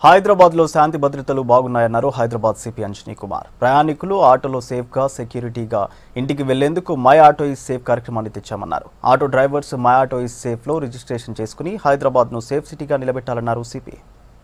హైదరాబాద్ లో శాంతి భద్రతలు బాగున్నాయన్నారు హైదరాబాద్ సిపి అంజనీ కుమార్ ప్రయాణికులు ఆటోలో సేఫ్ గా సెక్యూరిటీగా ఇంటికి వెళ్లేందుకు మై ఆటో ఈజ్ సేఫ్ కార్యక్రమాన్ని తెచ్చామన్నారు auto drivers my auto is safe లో రిజిస్ట్రేషన్ చేసుకుని హైదరాబాద్ ను సేఫ్ సిటీగా నిలబెట్టాలన్నారు సిపి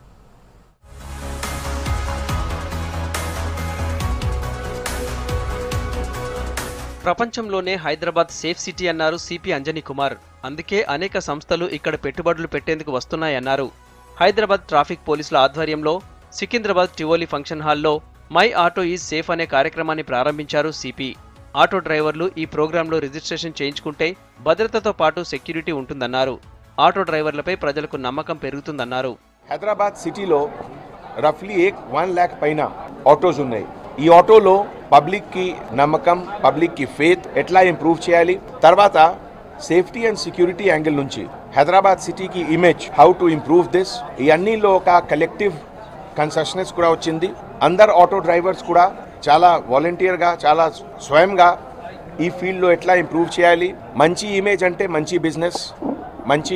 ప్రపంచంలోనే హైదరాబాద్ సేఫ్ సిటీ అన్నారు సిపి అంజనీ కుమార్ అందుకే అనేక సంస్థలు ఇక్కడ పెట్టుబడులు పెట్టేందుకు వస్తున్నాయన్నారు హైదరాబాద్ ట్రాఫిక్ పోలీసుల ఆధ్వర్యంలో సికింద్రాబాద్ టివోలి ఫంక్షన్ హాల్లో మై ఆటో ఈజ్ సేఫ్ అనే కార్యక్రమాన్ని ప్రారంభించారు సిపి ఆటో డ్రైవర్లు ఈ ప్రోగ్రాంలో రిజిస్ట్రేషన్ చేయించుకుంటే భద్రతతో పాటు సెక్యూరిటీ ఉంటుందన్నారు ఆటో డ్రైవర్లపై ప్రజలకు నమ్మకం పెరుగుతుందన్నారు హైదరాబాద్ సిటీలో రఫ్లీ ఏక్ వన్ ల్యాక్ పైన ఆటోస్ ఉన్నాయి ఈ ఆటోలో పబ్లిక్ కి నమ్మకం పబ్లిక్ కి ఫేత్ ఎట్లా ఇంప్రూవ్ చేయాలి తర్వాత సేఫ్టీ అండ్ సెక్యూరిటీ యాంగిల్ నుంచి హైదరాబాద్ సిటీకి image how to improve this ఇవన్నీలో ఒక కలెక్టివ్ కన్సెషనెస్ కూడా వచ్చింది అందరు ఆటో డ్రైవర్స్ కూడా చాలా వాలంటీర్గా చాలా స్వయంగా ఈ ఫీల్డ్లో ఎట్లా ఇంప్రూవ్ చేయాలి మంచి ఇమేజ్ అంటే మంచి బిజినెస్ మంచి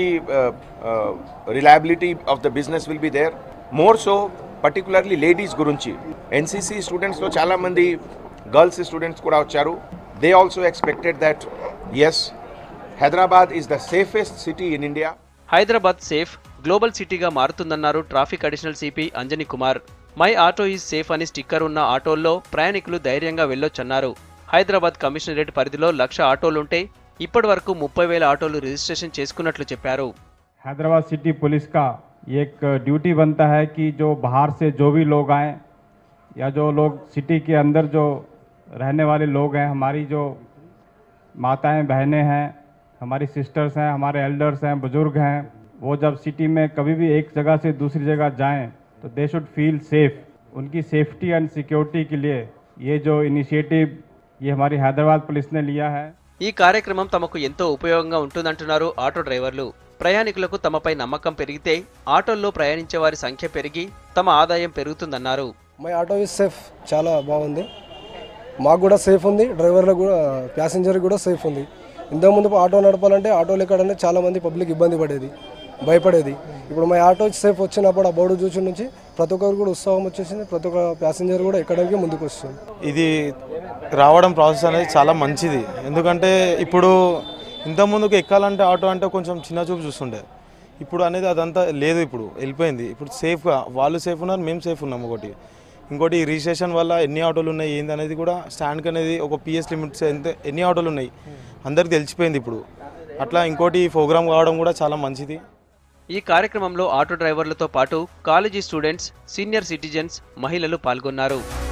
reliability of the business will be there more so particularly ladies గురించి ఎన్సీసీ స్టూడెంట్స్లో చాలామంది గర్ల్స్ స్టూడెంట్స్ కూడా వచ్చారు they also expected that as Hyderabad is the safest city in India Hyderabad safe global సిటీగా మారుతుందన్నారు traffic additional CP Anjani Kumar my auto is safe అని sticker ఉన్న ఆటోల్లో ప్రయాణికులు ధైర్యంగా వెళ్ళొచ్చన్నారు హైదరాబాద్ కమిషనరేట్ పరిధిలో లక్ష ఆటోలుంటే ఇప్పటి వరకు ముప్పై వేల ఆటోలు రిజిస్ట్రేషన్ చేసుకున్నట్లు చెప్పారు हैदराबाद सिटी पुलिस का एक ड्यूटी बनता है कि जो बाहर से जो भी लोग आए या जो लोग सिटी के अंदर जो रहने वाले लोग हैं हमारी जो माताएं बहनें हैं हमारी सिस्टर्स हैं हमारे एल्डर्स हैं बुजुर्ग हैं वो जब सिटी में कभी भी एक जगह से दूसरी जगह जाएं तो दे शुड फील सेफ उनकी सेफ्टी एंड सिक्योरिटी के लिए ये जो इनिशिएटिव ये हमारी हैदराबाद पुलिस ने लिया है ఈ కార్యక్రమం తమకు ఎంతో ఉపయోగంగా ఉంటుందంటున్నారు ఆటో డ్రైవర్లు ప్రయాణికులకు తమపై నమ్మకం పెరిగితే ఆటోల్లో ప్రయాణించే వారి సంఖ్య పెరిగి తమ ఆదాయం పెరుగుతుందన్నారు మై ఆటో ఇస్ సేఫ్ చాలా బాగుంది మాకు కూడా సేఫ్ ఉంది డ్రైవర్లకు కూడా ప్యాసింజర్కి కూడా సేఫ్ ఉంది ఇంతకుముందు ఆటో నడపాలంటే ఆటోలు ఎక్కడంటే చాలా మంది పబ్లిక్ ఇబ్బంది పడేది భయపడేది ఇప్పుడు మై ఆటో సేఫ్ వచ్చినప్పుడు ఆ బోర్డు చూసి నుంచి ప్రతి ఒక్కరు కూడా ఉత్సాహం వచ్చేసింది ప్రతి ఒక్క ప్యాసింజర్ కూడా ఎక్కడానికి ముందుకు వస్తుంది ఇది రావడం ప్రాసెస్ అనేది చాలా మంచిది ఎందుకంటే ఇప్పుడు ఇంతకుముందుకు ఎక్కాలంటే ఆటో అంటే కొంచెం చిన్న చూపు చూస్తుండే ఇప్పుడు అనేది అదంతా లేదు ఇప్పుడు వెళ్ళిపోయింది ఇప్పుడు సేఫ్గా వాళ్ళు సేఫ్ ఉన్నారు మేము సేఫ్ ఉన్నాం ఒకటి ఇంకోటి ఈ రిజిస్ట్రేషన్ వల్ల ఎన్ని ఆటోలు ఉన్నాయి ఏంది అనేది కూడా స్టాండ్కి అనేది ఒక పిఎస్ లిమిట్స్ ఎంత ఎన్ని ఆటోలు ఉన్నాయి అందరికి తెలిసిపోయింది ఇప్పుడు అట్లా ఇంకోటి ఈ ప్రోగ్రామ్ కావడం కూడా చాలా మంచిది ఈ కార్యక్రమంలో ఆటో డ్రైవర్లతో పాటు కాలేజీ స్టూడెంట్స్ సీనియర్ సిటిజన్స్ మహిళలు పాల్గొన్నారు